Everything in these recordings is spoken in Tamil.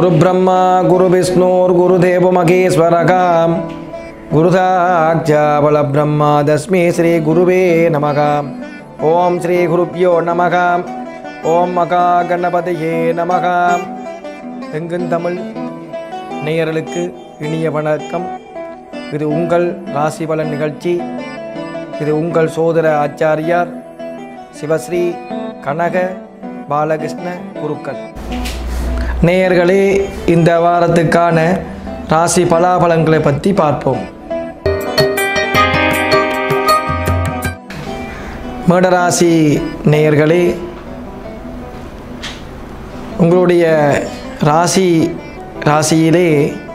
குரு பிரம்மா குரு விஷ்ணோர் குரு தேவ மகேஸ்வரகாம் குருதாட்சாபல பிரம்மா தஸ்மே ஸ்ரீ குருவே நமகாம் ஓம் ஸ்ரீ குருப்பியோ நமகாம் ஓம் மகா கணபதியே நமகாம் எங்கும் தமிழ் நேயர்களுக்கு இனிய வணக்கம் இது உங்கள் ராசி பலன் நிகழ்ச்சி இது உங்கள் சோதர ஆச்சாரியார் சிவஸ்ரீ கனக பாலகிருஷ்ண குருக்கள் நேயர்களே இந்த வாரத்துக்கான ராசி பலாபலன்களை பற்றி பார்ப்போம் மேடராசி நேயர்களே உங்களுடைய ராசி ராசியிலே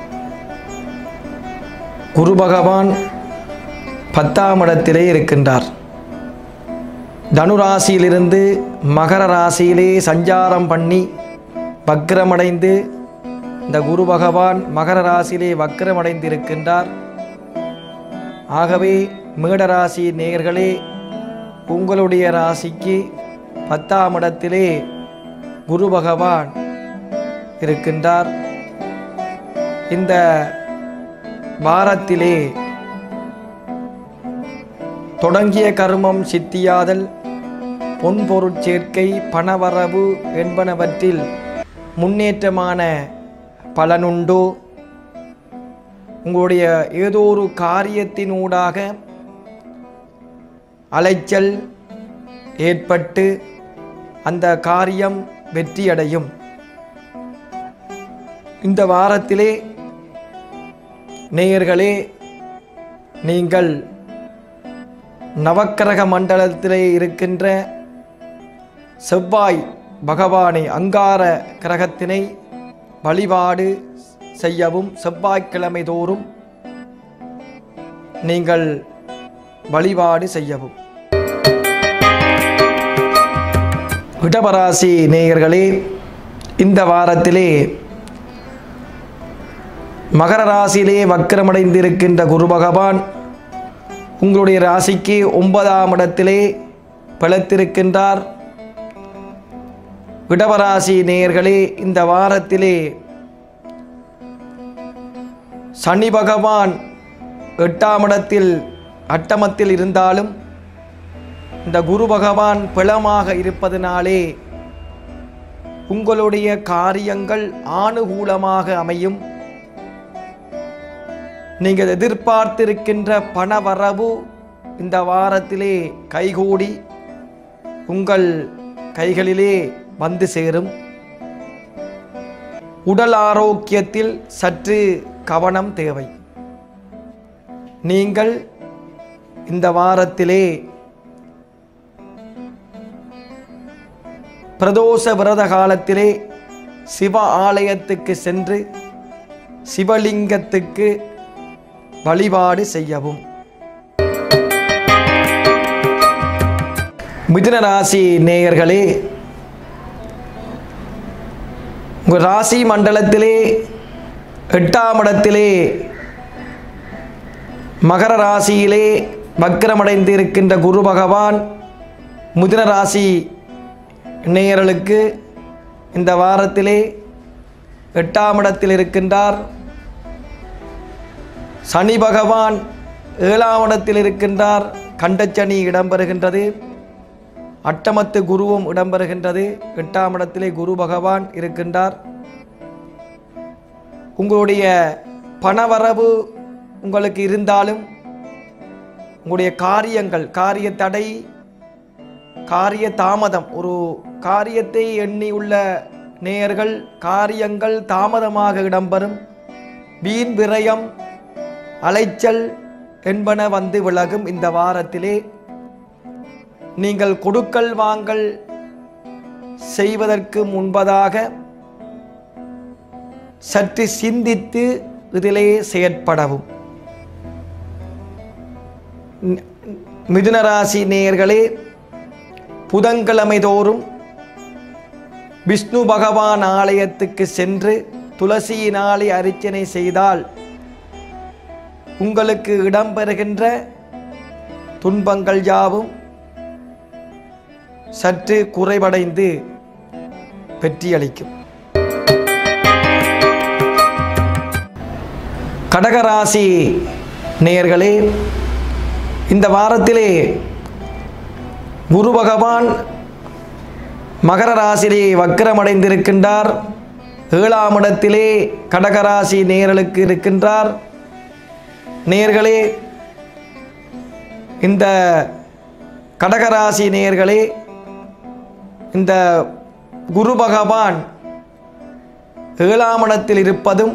குரு பகவான் பத்தாம் இடத்திலே இருக்கின்றார் தனுராசியிலிருந்து மகர ராசியிலே சஞ்சாரம் பண்ணி வக்ரமடைந்து இந்த குரு பகவான் மகர ராசியிலே வக்ரமடைந்து இருக்கின்றார் ஆகவே மேடராசி நேயர்களே உங்களுடைய ராசிக்கு பத்தாம் இடத்திலே குரு பகவான் இருக்கின்றார் இந்த வாரத்திலே தொடங்கிய கர்மம் சித்தியாதல் பொன்பொருட் சேர்க்கை பணவரவு என்பனவற்றில் முன்னேற்றமான பலனுண்டோ உங்களுடைய ஏதோ ஒரு காரியத்தினூடாக அலைச்சல் ஏற்பட்டு அந்த காரியம் வெற்றியடையும் இந்த வாரத்திலே நேயர்களே நீங்கள் நவக்கிரக மண்டலத்திலே இருக்கின்ற செவ்வாய் பகவானை அங்கார கிரகத்தினை வழிபாடு செய்யவும் செவ்வாய்க்கிழமை தோறும் நீங்கள் வழிபாடு செய்யவும் இடபராசி நேயர்களே இந்த வாரத்திலே மகர ராசியிலே வக்கிரமடைந்திருக்கின்ற குரு பகவான் உங்களுடைய ராசிக்கு ஒன்பதாம் இடத்திலே பிளத்திருக்கின்றார் இடவராசி நேயர்களே இந்த வாரத்திலே சனி பகவான் எட்டாம் இடத்தில் அட்டமத்தில் இருந்தாலும் இந்த குரு பகவான் பிளமாக இருப்பதனாலே உங்களுடைய காரியங்கள் ஆணுகூலமாக அமையும் நீங்கள் எதிர்பார்த்திருக்கின்ற பணவரவு இந்த வாரத்திலே கைகூடி உங்கள் கைகளிலே வந்து சேரும் உடல் ஆரோக்கியத்தில் சற்று கவனம் தேவை நீங்கள் இந்த வாரத்திலே பிரதோஷ விரத காலத்திலே சிவ ஆலயத்துக்கு சென்று சிவலிங்கத்துக்கு வழிபாடு செய்யவும் மிதுன ராசி நேயர்களே உங்கள் ராசி மண்டலத்திலே எட்டாம் இடத்திலே மகர ராசியிலே வக்கிரமடைந்து இருக்கின்ற குரு பகவான் மிதுன ராசி நேயர்களுக்கு இந்த வாரத்திலே எட்டாம் இடத்தில் இருக்கின்றார் சனி பகவான் ஏழாம் இடத்தில் இருக்கின்றார் கண்டச்சனி இடம்பெறுகின்றது அட்டமத்து குருவும் இடம்பெறுகின்றது எட்டாம் இடத்திலே குரு பகவான் இருக்கின்றார் உங்களுடைய பணவரவு உங்களுக்கு இருந்தாலும் உங்களுடைய காரியங்கள் காரிய தடை காரிய தாமதம் ஒரு காரியத்தை எண்ணியுள்ள நேயர்கள் காரியங்கள் தாமதமாக இடம்பெறும் வீண் விரயம் அலைச்சல் என்பன வந்து விலகும் இந்த வாரத்திலே நீங்கள் கொடுக்கல் வாங்கல் செய்வதற்கு முன்பதாக சற்று சிந்தித்து இதிலே செயற்படவும் ந- மிதுன ராசி நேயர்களே புதன்கிழமை தோறும் விஷ்ணு பகவான் ஆலயத்துக்கு சென்று துளசியினாலே அர்ச்சனை செய்தால் உங்களுக்கு இடம்பெறுகின்ற துன்பங்கள் யாவும் சற்று குறைவடைந்து வெற்றியளிக்கும் கடகராசி நேயர்களே இந்த வாரத்திலே குரு பகவான் மகர ராசியிலே வக்கரமடைந்திருக்கின்றார் ஏழாம் இடத்திலே கடகராசி நேயர்களுக்கு இருக்கின்றார் நேயர்களே இந்த கடகராசி நேயர்களே இந்த குரு பகவான் ஏழாம் இடத்தில் இருப்பதும்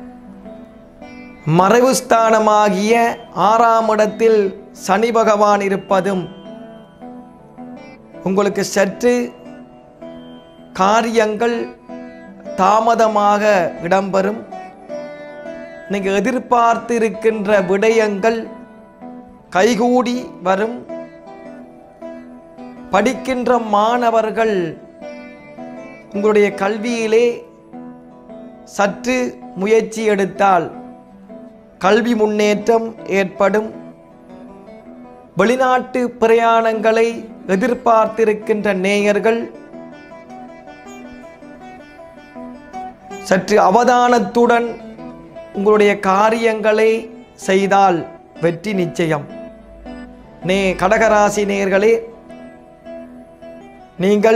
மறைவு ஸ்தானமாகிய ஆறாம் இடத்தில் சனி பகவான் இருப்பதும் உங்களுக்கு சற்று காரியங்கள் தாமதமாக இடம்பெறும் நீங்கள் எதிர்பார்த்து இருக்கின்ற விடயங்கள் கைகூடி வரும் படிக்கின்ற மாணவர்கள் உங்களுடைய கல்வியிலே சற்று முயற்சி எடுத்தால் கல்வி முன்னேற்றம் ஏற்படும் வெளிநாட்டு பிரயாணங்களை எதிர்பார்த்திருக்கின்ற நேயர்கள் சற்று அவதானத்துடன் உங்களுடைய காரியங்களை செய்தால் வெற்றி நிச்சயம் நே கடகராசி நேயர்களே நீங்கள்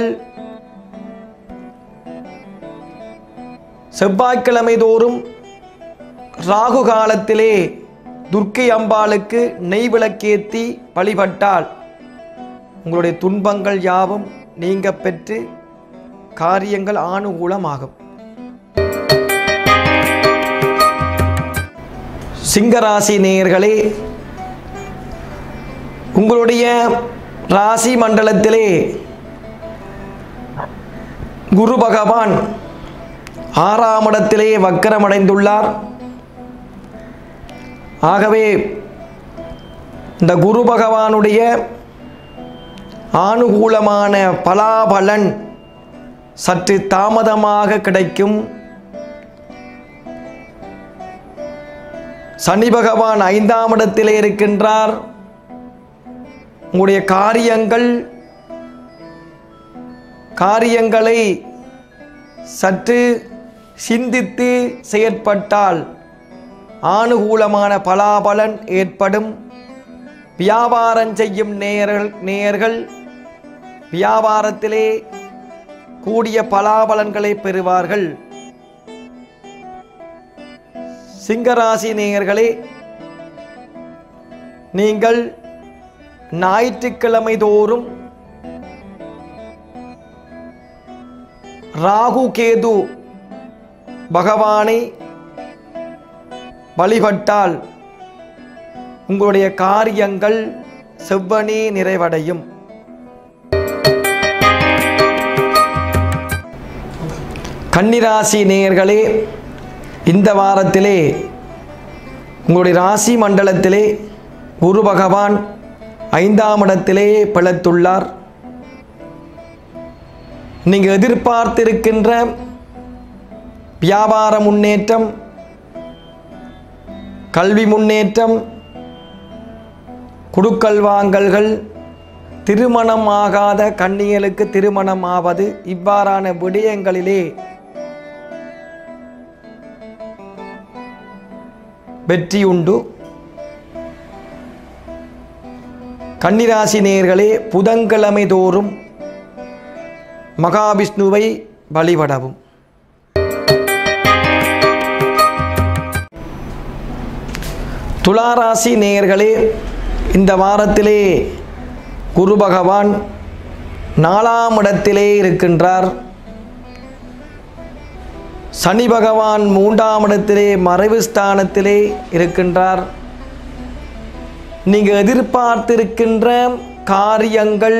செவ்வாய்க்கிழமை தோறும் ராகு காலத்திலே துர்க்கை அம்பாளுக்கு நெய் விளக்கேத்தி வழிபட்டால் உங்களுடைய துன்பங்கள் யாவும் நீங்க பெற்று காரியங்கள் ஆணுகூலமாகும் சிங்கராசி நேயர்களே உங்களுடைய ராசி மண்டலத்திலே குரு பகவான் ஆறாம் இடத்திலே வக்கரமடைந்துள்ளார் ஆகவே இந்த குரு பகவானுடைய ஆனுகூலமான பலாபலன் சற்று தாமதமாக கிடைக்கும் சனி பகவான் ஐந்தாம் இடத்திலே இருக்கின்றார் உங்களுடைய காரியங்கள் காரியங்களை சற்று சிந்தித்து செயற்பட்டால் ஆனுகூலமான பலாபலன் ஏற்படும் வியாபாரம் செய்யும் நேயர்கள் நேயர்கள் வியாபாரத்திலே கூடிய பலாபலன்களை பெறுவார்கள் சிங்கராசி நேயர்களே நீங்கள் ஞாயிற்றுக்கிழமை தோறும் ராகு கேது பகவானை வழிபட்டால் உங்களுடைய காரியங்கள் செவ்வனே நிறைவடையும் கன்னிராசி நேயர்களே இந்த வாரத்திலே உங்களுடைய ராசி மண்டலத்திலே குரு பகவான் ஐந்தாம் இடத்திலே பிழைத்துள்ளார் நீங்கள் எதிர்பார்த்திருக்கின்ற வியாபார முன்னேற்றம் கல்வி முன்னேற்றம் குடுக்கல் வாங்கல்கள் திருமணம் ஆகாத கன்னியலுக்கு திருமணம் ஆவது இவ்வாறான விடயங்களிலே வெற்றியுண்டு கன்னிராசி நேயர்களே புதன்கிழமை தோறும் மகாவிஷ்ணுவை வழிபடவும் துளாராசி நேயர்களே இந்த வாரத்திலே குரு பகவான் நாலாம் இடத்திலே இருக்கின்றார் சனி பகவான் மூன்றாம் இடத்திலே மறைவு ஸ்தானத்திலே இருக்கின்றார் நீங்கள் எதிர்பார்த்திருக்கின்ற காரியங்கள்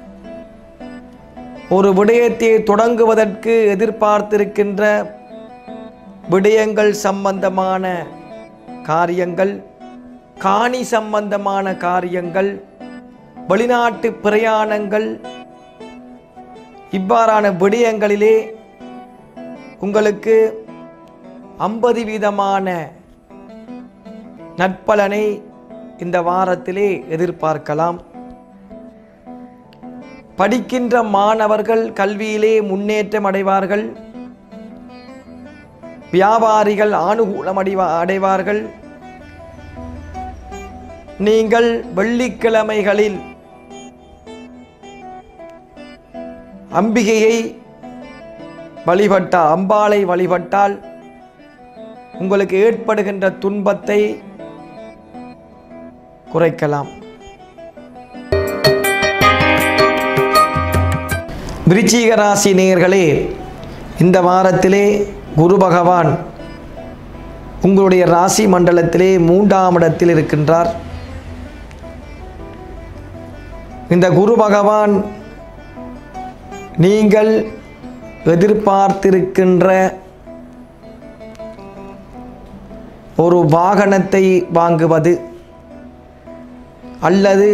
ஒரு விடயத்தை தொடங்குவதற்கு எதிர்பார்த்திருக்கின்ற விடயங்கள் சம்பந்தமான காரியங்கள் காணி சம்பந்தமான காரியங்கள் வெளிநாட்டு பிரயாணங்கள் இவ்வாறான விடயங்களிலே உங்களுக்கு ஐம்பது வீதமான நற்பலனை இந்த வாரத்திலே எதிர்பார்க்கலாம் படிக்கின்ற மாணவர்கள் கல்வியிலே முன்னேற்றம் அடைவார்கள் வியாபாரிகள் ஆணுகூலம் அடைவா அடைவார்கள் நீங்கள் வெள்ளிக்கிழமைகளில் அம்பிகையை வழிபட்டால் அம்பாளை வழிபட்டால் உங்களுக்கு ஏற்படுகின்ற துன்பத்தை குறைக்கலாம் விருச்சிக ராசி நேயர்களே இந்த வாரத்திலே குரு பகவான் உங்களுடைய ராசி மண்டலத்திலே மூன்றாம் இடத்தில் இருக்கின்றார் இந்த குரு பகவான் நீங்கள் எதிர்பார்த்திருக்கின்ற ஒரு வாகனத்தை வாங்குவது அல்லது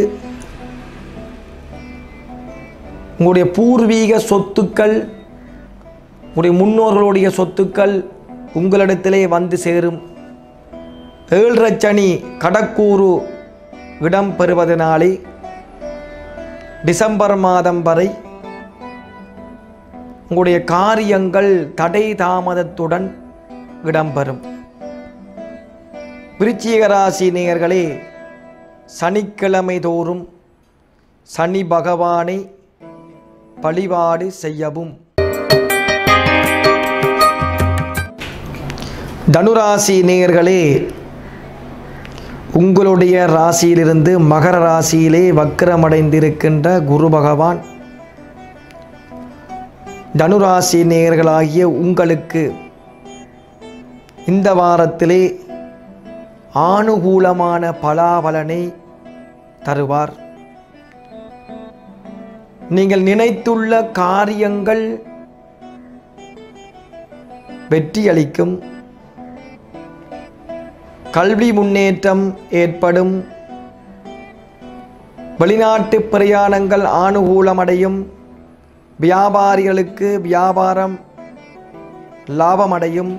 உங்களுடைய பூர்வீக சொத்துக்கள் உங்களுடைய முன்னோர்களுடைய சொத்துக்கள் உங்களிடத்திலே வந்து சேரும் ஏழரச்சனி கடக்கூறு இடம் பெறுவதனாலே டிசம்பர் மாதம் வரை உங்களுடைய காரியங்கள் தடை தாமதத்துடன் இடம்பெறும் விருச்சிக ராசி நேயர்களே சனிக்கிழமை தோறும் சனி பகவானை வழிபாடு செய்யவும் தனுராசி நேயர்களே உங்களுடைய ராசியிலிருந்து மகர ராசியிலே வக்கரமடைந்திருக்கின்ற குரு பகவான் தனுராசி நேயர்களாகிய உங்களுக்கு இந்த வாரத்திலே ஆணுகூலமான பலாபலனை தருவார் நீங்கள் நினைத்துள்ள காரியங்கள் வெற்றியளிக்கும் கல்வி முன்னேற்றம் ஏற்படும் வெளிநாட்டு பிரயாணங்கள் ஆணுகூலமடையும் வியாபாரிகளுக்கு வியாபாரம் லாபமடையும்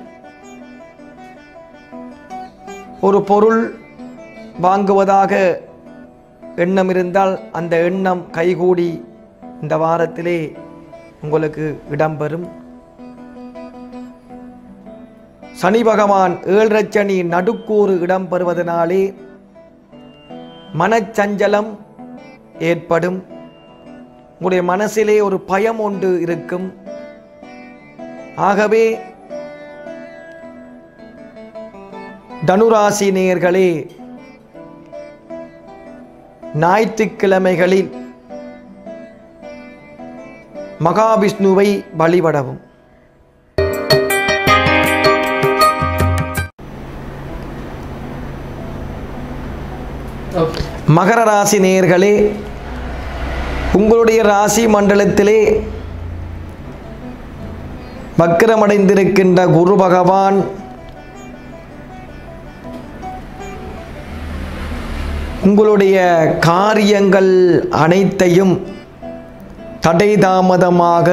ஒரு பொருள் வாங்குவதாக எண்ணம் இருந்தால் அந்த எண்ணம் கைகூடி இந்த வாரத்திலே உங்களுக்கு இடம்பெறும் சனி பகவான் ஏழரச்சனி நடுக்கூறு இடம்பெறுவதனாலே மனச்சஞ்சலம் ஏற்படும் உங்களுடைய மனசிலே ஒரு பயம் ஒன்று இருக்கும் ஆகவே தனுராசி நேயர்களே ஞாயிற்றுக்கிழமைகளில் மகாவிஷ்ணுவை வழிபடவும் ஓகே மகர ராசி நேயர்களே உங்களுடைய ராசி மண்டலத்திலே வக்கிரமடைந்திருக்கின்ற குரு பகவான் உங்களுடைய காரியங்கள் அனைத்தையும் தடை தாமதமாக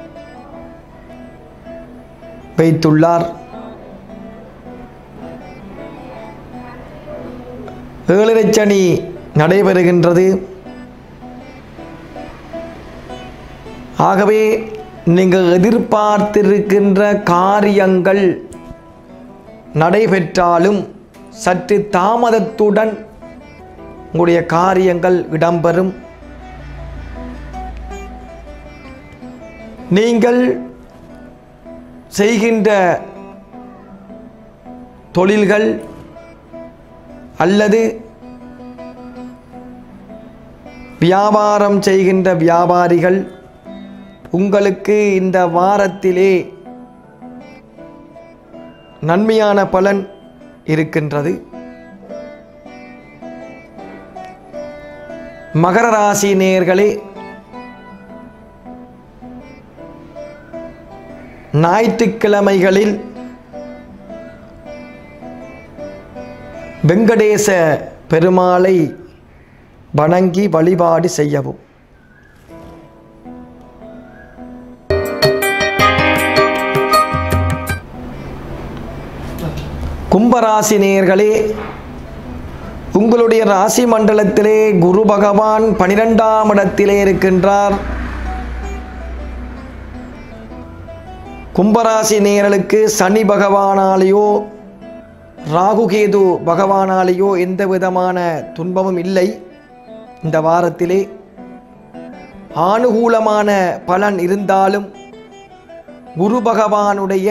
வைத்துள்ளார் ஏழரைச்சனி நடைபெறுகின்றது ஆகவே நீங்கள் எதிர்பார்த்திருக்கின்ற காரியங்கள் நடைபெற்றாலும் சற்று தாமதத்துடன் உங்களுடைய காரியங்கள் இடம்பெறும் நீங்கள் செய்கின்ற தொழில்கள் அல்லது வியாபாரம் செய்கின்ற வியாபாரிகள் உங்களுக்கு இந்த வாரத்திலே நன்மையான பலன் இருக்கின்றது மகர ராசி நேயர்களே ஞாயிற்றுக்கிழமைகளில் வெங்கடேச பெருமாளை வணங்கி வழிபாடு செய்யவும் கும்பராசி நேயர்களே உங்களுடைய ராசி மண்டலத்திலே குரு பகவான் பனிரெண்டாம் இடத்திலே இருக்கின்றார் கும்பராசி நேயர்களுக்கு சனி பகவானாலேயோ ராகுகேது பகவானாலேயோ எந்த விதமான துன்பமும் இல்லை இந்த வாரத்திலே ஆனுகூலமான பலன் இருந்தாலும் குரு பகவானுடைய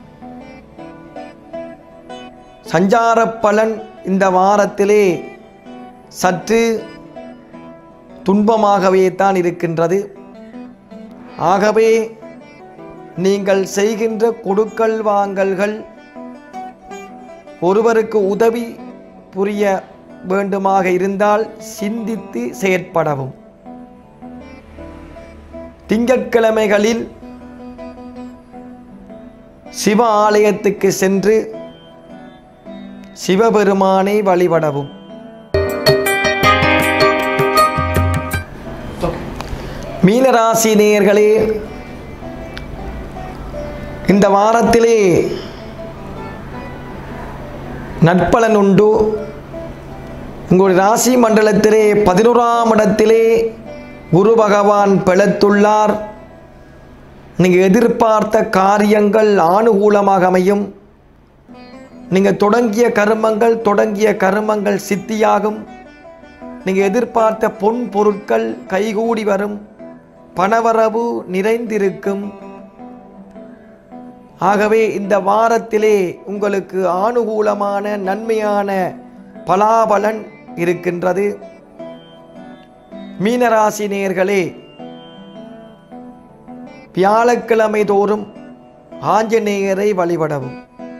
சஞ்சார பலன் இந்த வாரத்திலே சற்று துன்பமாகவே தான் இருக்கின்றது ஆகவே நீங்கள் செய்கின்ற கொடுக்கல் வாங்கல்கள் ஒருவருக்கு உதவி புரிய வேண்டுமாக இருந்தால் சிந்தித்து செயற்படவும் திங்கட்கிழமைகளில் சிவ ஆலயத்துக்கு சென்று சிவபெருமானை வழிபடவும் மீனராசி நேயர்களே இந்த வாரத்திலே நட்பலன் உண்டு உங்களுடைய ராசி மண்டலத்திலே பதினோராம் இடத்திலே குரு பகவான் பிளத்துள்ளார் நீங்கள் எதிர்பார்த்த காரியங்கள் ஆணுகூலமாக அமையும் நீங்கள் தொடங்கிய கர்மங்கள் தொடங்கிய கர்மங்கள் சித்தியாகும் நீங்கள் எதிர்பார்த்த பொன் பொருட்கள் கைகூடி வரும் பணவரவு நிறைந்திருக்கும் ஆகவே இந்த வாரத்திலே உங்களுக்கு ஆணுகூலமான நன்மையான பலாபலன் இருக்கின்றது மீனராசி நேயர்களே வியாழக்கிழமை தோறும் ஆஞ்சநேயரை வழிபடவும்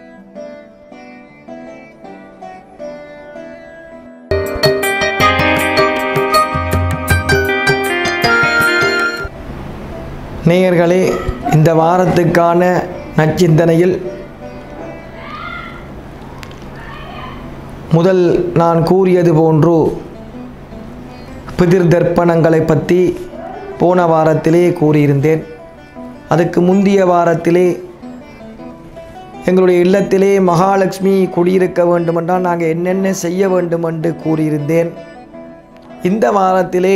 நேயர்களே இந்த வாரத்துக்கான நச்சிந்தனையில் முதல் நான் கூறியது போன்று பிதிர் தர்ப்பணங்களை பற்றி போன வாரத்திலே கூறியிருந்தேன் அதுக்கு முந்திய வாரத்திலே எங்களுடைய இல்லத்திலே மகாலட்சுமி குடியிருக்க வேண்டுமென்றால் நாங்கள் என்னென்ன செய்ய வேண்டும் என்று கூறியிருந்தேன் இந்த வாரத்திலே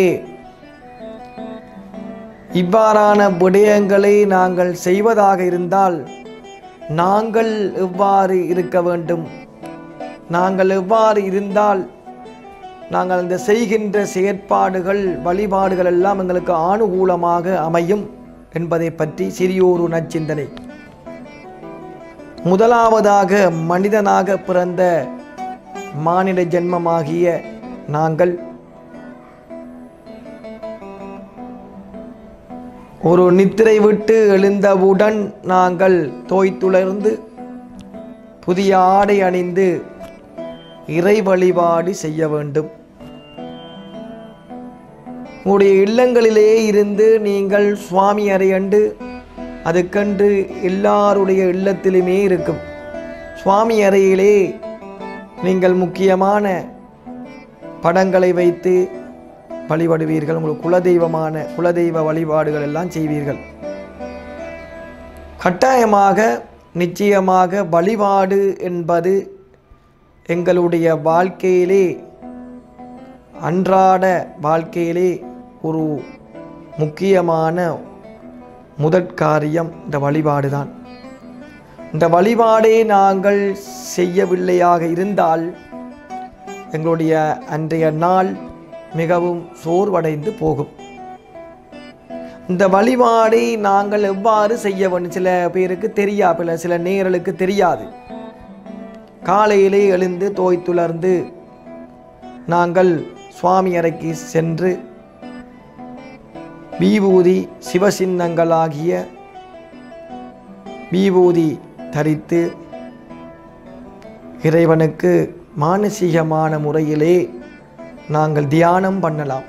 இவ்வாறான விடயங்களை நாங்கள் செய்வதாக இருந்தால் நாங்கள் எவ்வாறு இருக்க வேண்டும் நாங்கள் எவ்வாறு இருந்தால் நாங்கள் அந்த செய்கின்ற செயற்பாடுகள் வழிபாடுகள் எல்லாம் எங்களுக்கு ஆணுகூலமாக அமையும் என்பதை பற்றி சிறியோரு நச்சிந்தனை முதலாவதாக மனிதனாக பிறந்த மானிட ஜென்மமாகிய நாங்கள் ஒரு நித்திரை விட்டு எழுந்தவுடன் நாங்கள் தோய்த்துளர்ந்து புதிய ஆடை அணிந்து இறை வழிபாடு செய்ய வேண்டும் உங்களுடைய இல்லங்களிலே இருந்து நீங்கள் சுவாமி அறையண்டு அதுக்கன்று எல்லாருடைய இல்லத்திலுமே இருக்கும் சுவாமி அறையிலே நீங்கள் முக்கியமான படங்களை வைத்து வழிபடுவீர்கள் உங்களுக்கு குலதெய்வமான குலதெய்வ வழிபாடுகள் எல்லாம் செய்வீர்கள் கட்டாயமாக நிச்சயமாக வழிபாடு என்பது எங்களுடைய வாழ்க்கையிலே அன்றாட வாழ்க்கையிலே ஒரு முக்கியமான முதற்காரியம் இந்த வழிபாடு தான் இந்த வழிபாடை நாங்கள் செய்யவில்லையாக இருந்தால் எங்களுடைய அன்றைய நாள் மிகவும் சோர்வடைந்து போகும் இந்த வழிபாடை நாங்கள் எவ்வாறு செய்ய வேண்டும் சில பேருக்கு தெரியா பில சில நேர்களுக்கு தெரியாது காலையிலே எழுந்து தோய்த்துலர்ந்து நாங்கள் சுவாமி அறைக்கு சென்று விபூதி சிவசின்னங்களாகிய விபூதி தரித்து இறைவனுக்கு மானசீகமான முறையிலே நாங்கள் தியானம் பண்ணலாம்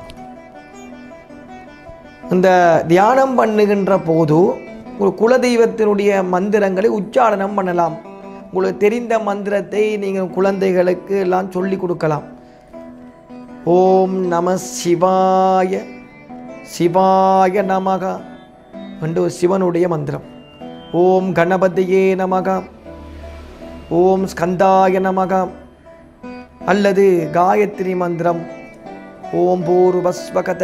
இந்த தியானம் பண்ணுகின்ற போது ஒரு குலதெய்வத்தினுடைய மந்திரங்களை உச்சாரணம் பண்ணலாம் உங்களுக்கு தெரிந்த மந்திரத்தை நீங்கள் குழந்தைகளுக்கு எல்லாம் சொல்லி கொடுக்கலாம் ஓம் நம சிவாய சிவாய நமக என்று ஒரு சிவனுடைய மந்திரம் ஓம் கணபதியே நமக ஓம் ஸ்கந்தாய நமக அல்லது காயத்ரி மந்திரம் ஓம்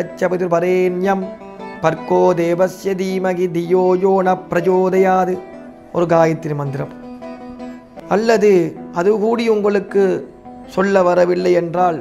பூர்வஸ்வகதச்சபிதுர்வரேண்யம் பர்கோ தேவஸ்ய தீமகி தியோ யோ ந பிரச்சோதயாது ஒரு காயத்ரி மந்திரம் அல்லது அது கூடி உங்களுக்கு சொல்ல வரவில்லை என்றால்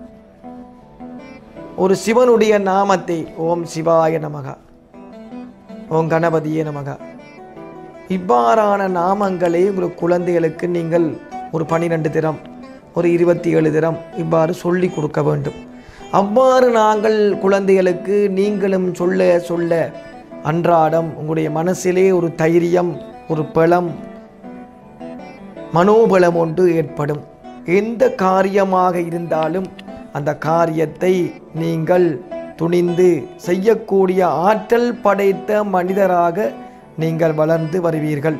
ஒரு சிவனுடைய நாமத்தை ஓம் சிவாய நமக ஓம் கணபதியே நமக இவ்வாறான நாமங்களை உங்கள் குழந்தைகளுக்கு நீங்கள் ஒரு பனிரெண்டு தினம் ஒரு இருபத்தி ஏழு தினம் இவ்வாறு சொல்லி கொடுக்க வேண்டும் அவ்வாறு நாங்கள் குழந்தைகளுக்கு நீங்களும் சொல்ல சொல்ல அன்றாடம் உங்களுடைய மனசிலே ஒரு தைரியம் ஒரு பலம் மனோபலம் ஒன்று ஏற்படும் எந்த காரியமாக இருந்தாலும் அந்த காரியத்தை நீங்கள் துணிந்து செய்யக்கூடிய ஆற்றல் படைத்த மனிதராக நீங்கள் வளர்ந்து வருவீர்கள்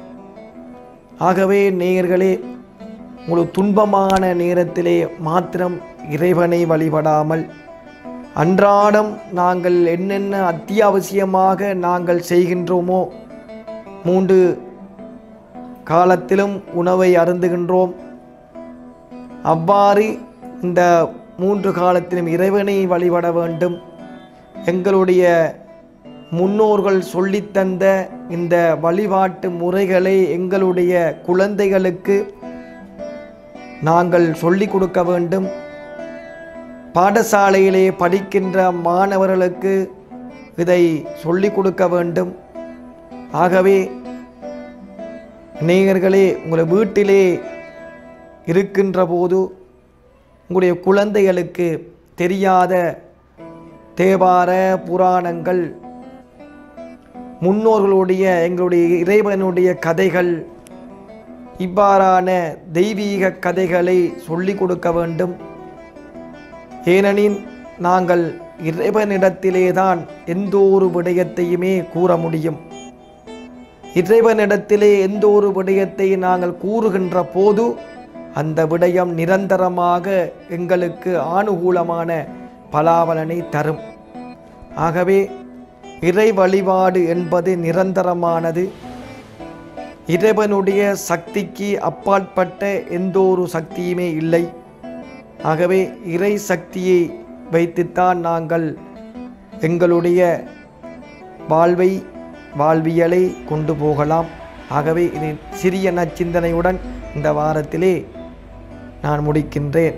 ஆகவே நேயர்களே உங்களுக்கு துன்பமான நேரத்திலே மாத்திரம் இறைவனை வழிபடாமல் அன்றாடம் நாங்கள் என்னென்ன அத்தியாவசியமாக நாங்கள் செய்கின்றோமோ மூன்று காலத்திலும் உணவை அருந்துகின்றோம் அவ்வாறு இந்த மூன்று காலத்திலும் இறைவனை வழிபட வேண்டும் எங்களுடைய முன்னோர்கள் சொல்லித்தந்த இந்த வழிபாட்டு முறைகளை எங்களுடைய குழந்தைகளுக்கு நாங்கள் சொல்லிக் கொடுக்க வேண்டும் பாடசாலையிலே படிக்கின்ற மாணவர்களுக்கு இதை சொல்லிக் கொடுக்க வேண்டும் ஆகவே நேயர்களே உங்கள் வீட்டிலே இருக்கின்ற போது உங்களுடைய குழந்தைகளுக்கு தெரியாத தேவார புராணங்கள் முன்னோர்களுடைய எங்களுடைய இறைவனுடைய கதைகள் இவ்வாறான தெய்வீக கதைகளை சொல்லிக் கொடுக்க வேண்டும் ஏனெனில் நாங்கள் இறைவனிடத்திலே தான் எந்த ஒரு விடயத்தையுமே கூற முடியும் இறைவனிடத்திலே எந்த ஒரு விடயத்தை நாங்கள் கூறுகின்ற போது அந்த விடயம் நிரந்தரமாக எங்களுக்கு ஆனுகூலமான பலாபலனை தரும் ஆகவே இறை வழிபாடு என்பது நிரந்தரமானது இறைவனுடைய சக்திக்கு அப்பாற்பட்ட எந்த ஒரு சக்தியுமே இல்லை ஆகவே இறை சக்தியை வைத்துத்தான் நாங்கள் எங்களுடைய வாழ்வை வாழ்வியலை கொண்டு போகலாம் ஆகவே இது சிறிய நச்சிந்தனையுடன் இந்த வாரத்திலே நான் முடிக்கின்றேன்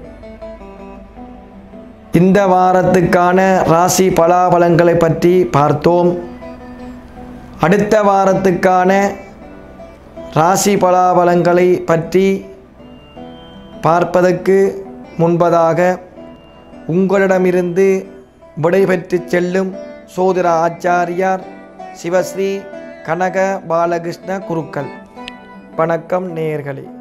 இந்த வாரத்துக்கான ராசி பலாபலங்களை பற்றி பார்த்தோம் அடுத்த வாரத்துக்கான ராசி பலாபலங்களை பற்றி பார்ப்பதற்கு முன்பதாக உங்களிடமிருந்து விடைபெற்று செல்லும் சோதர ஆச்சாரியார் சிவஸ்ரீ கனக பாலகிருஷ்ண குருக்கள் வணக்கம் நேயர்களே